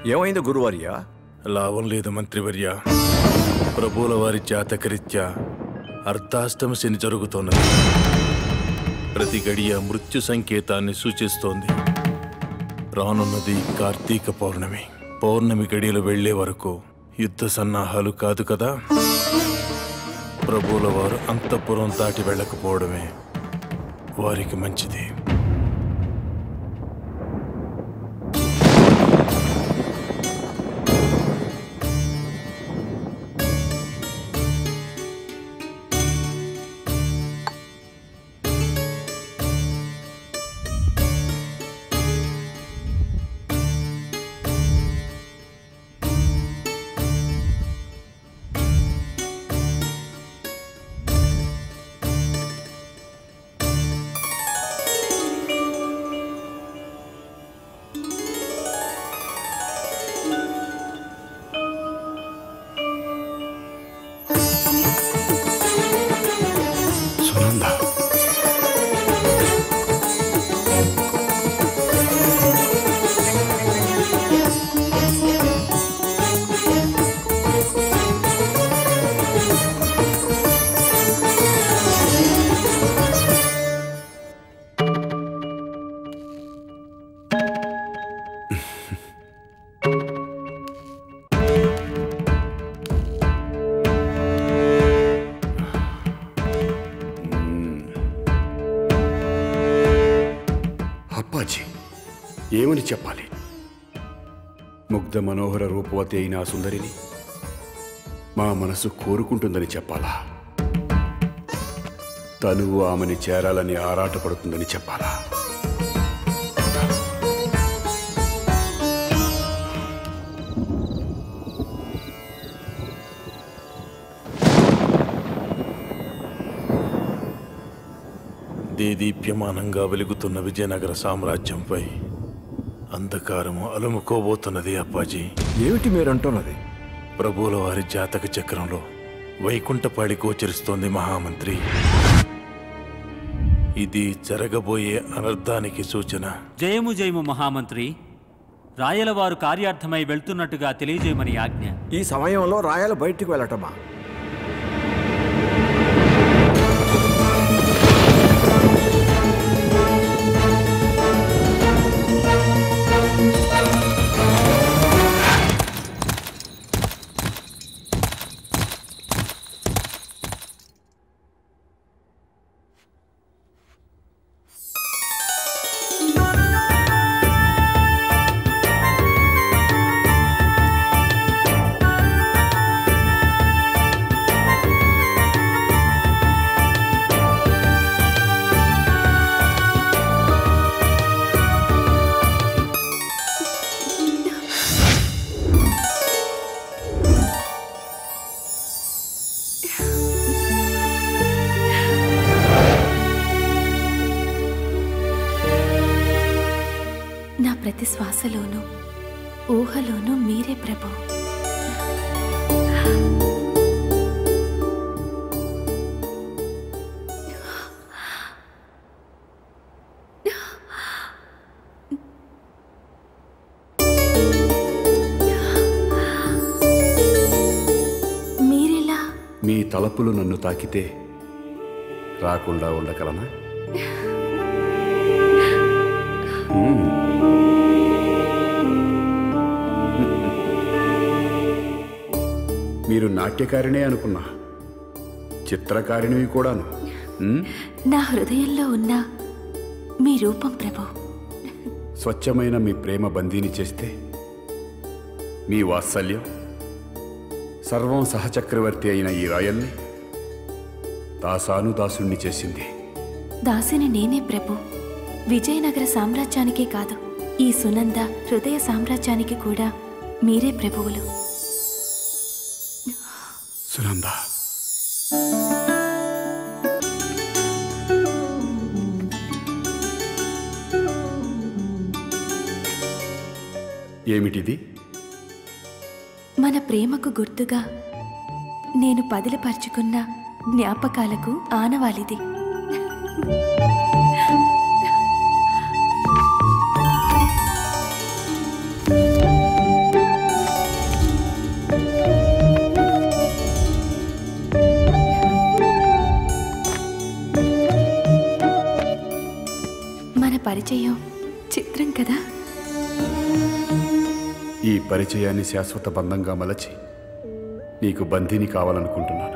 ఏమైంది గురువర్య లాభం లేదు మంత్రివర్య ప్రభువుల వారి జాతకరీత్యా అర్ధాష్టమ శని జరుగుతున్నది ప్రతి గడియ మృత్యు సంకేతాన్ని సూచిస్తోంది రానున్నది కార్తీక పౌర్ణమి పౌర్ణమి గడియలు వెళ్లే వరకు యుద్ధ సన్నాహాలు కాదు కదా ప్రభువుల వారు అంతఃపురం దాటి వెళ్ళకపోవడమే వారికి మంచిది సునంద అప్పాజీ ఏమని చెప్పాలి ముగ్ధ మనోహర రూపవతి అయిన ఆ సుందరిని మా మనసు కోరుకుంటుందని చెప్పాలా తనువు ఆమెని చేరాలని ఆరాటపడుతుందని చెప్పాలా దేదీప్యమానంగా వెలుగుతున్న విజయనగర సామ్రాజ్యంపై అంధకారము అలుముకోబోతున్నది అప్పాజీ ఏమిటి మీరంటున్నది ప్రభువుల వారి జాతక చక్రంలో వైకుంఠపాడి గోచరిస్తోంది మహామంత్రి ఇది జరగబోయే అనర్థానికి సూచన జయము జయము మహామంత్రి రాయలవారు కార్యార్థమై వెళ్తున్నట్టుగా తెలియజేయమని ఆజ్ఞ ఈ సమయంలో రాయలు బయటికి వెళ్ళటమా నా ప్రతి శ్వాసలోనూ ఊహలోనూ మీరే ప్రభు మీరెలా మీ తలపులు నన్ను తాకితే రాకుండా ఉండగలనా హ్మ్. మీరు నాట్యకారిణే అనుకున్నా చిత్రకారిణివి కూడాను హ్మ్? నా హృదయంలో ఉన్న మీ రూపం ప్రభు స్వచ్ఛమైన మీ ప్రేమ బందీని చేస్తే మీ వాత్సల్యం సర్వం సహచక్రవర్తి అయిన ఈ రాయల్ని దాసాను దాసుణ్ణి చేసింది దాసిని నేనే ప్రభు విజయనగర సామ్రాజ్యానికే కాదు ఈ సునంద హృదయ సామ్రాజ్యానికి కూడా మీరే ప్రభువులు సునంద ఏమిటిది మన ప్రేమకు గుర్తుగా నేను పదిలపరుచుకున్న జ్ఞాపకాలకు ఆనవాలిది పరిచయాన్ని శాశ్వత బంధంగా మలచి నీకు బంధిని కావాలనుకుంటున్నాను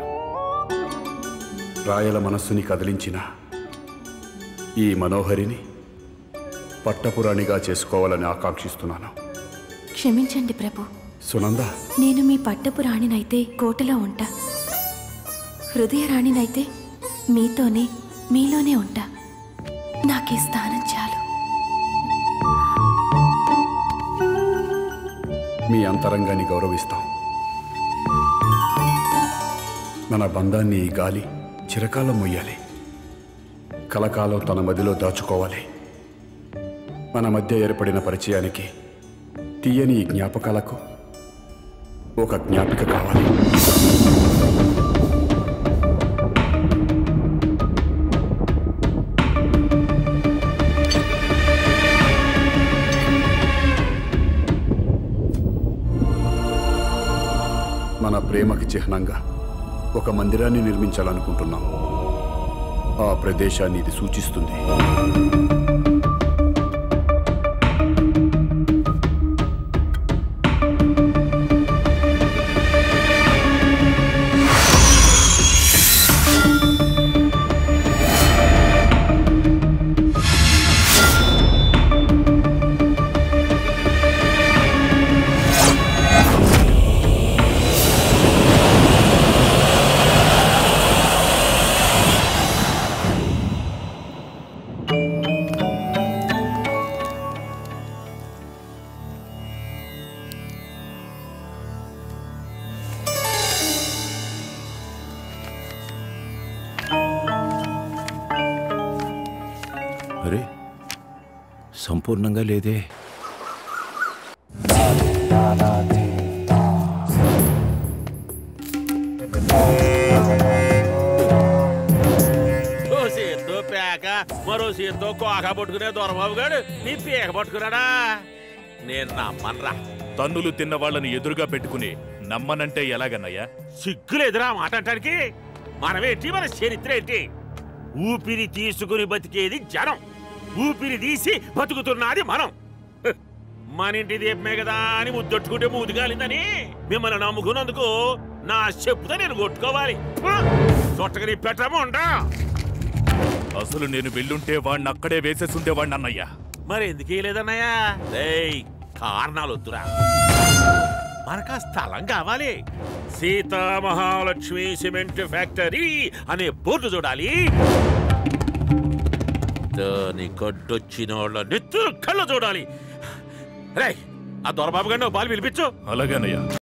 రాయల మనస్సుని కదిలించిన ఈ మనోహరిని పట్టపురాణిగా చేసుకోవాలని ఆకాంక్షిస్తున్నాను క్షమించండి ప్రభు సునంద నేను మీ పట్టపు రాణినైతే కోటలో ఉంటా హృదయ రాణినైతే మీతోనే మీలోనే ఉంటా నాకీ స్థానం చాలు మీ అంతరంగాన్ని గౌరవిస్తాం మన బంధాన్ని ఈ గాలి చిరకాలం మొయ్యాలి కలకాలం తన మదిలో దాచుకోవాలి మన మధ్య ఏర్పడిన పరిచయానికి తీయని ఈ జ్ఞాపకాలకు ఒక జ్ఞాపిక కావాలి మన ప్రేమకి చిహ్నంగా ఒక మందిరాన్ని నిర్మించాలనుకుంటున్నాం ఆ ప్రదేశాన్ని ఇది సూచిస్తుంది అరే సంపూర్ణంగా లేదే ఓ చేత్తో పేక మరో చేత్తో కోక పట్టుకునే దొరబాబు గాడు నీ పేక పట్టుకున్నాడా నేను నమ్మనరా తన్నులు తిన్న వాళ్ళని ఎదురుగా పెట్టుకుని నమ్మనంటే ఎలాగన్నయ్యా సిగ్గులేదురా మాట అంటానికి మనమేంటి మన చరిత్ర ఏంటి ఊపిరి తీసుకుని బతికేది జనం ఊపిరి తీసి బతుకుతున్నది మనం హ్, మన ఇంటి దీపమే కదా అని ముద్దొట్టుకుంటే మూతిగాలిందని మిమ్మల్ని నమ్ముకున్నందుకు నా చెప్పుతో నేను కొట్టుకోవాలి చుట్టకని పెట్టము ఉండా అసలు నేను వెళ్ళుంటే వాడిని అక్కడే వేసేసుండేవాడిని అన్నయ్యా మరి ఎందుకు లేదన్నయ్యా రేయ్ కారణాలు వద్దురా మనకు ఆ స్థలం కావాలి సీతా మహాలక్ష్మి సిమెంట్ ఫ్యాక్టరీ అనే బోర్డు చూడాలి దాని గడ్డొచ్చిన వాళ్ళ నెత్తురు కళ్ళు చూడాలి రేయ్ ఆ దొరబాబు గారిని ఒక బాల్ పిలిపించు అలాగేనయ్యా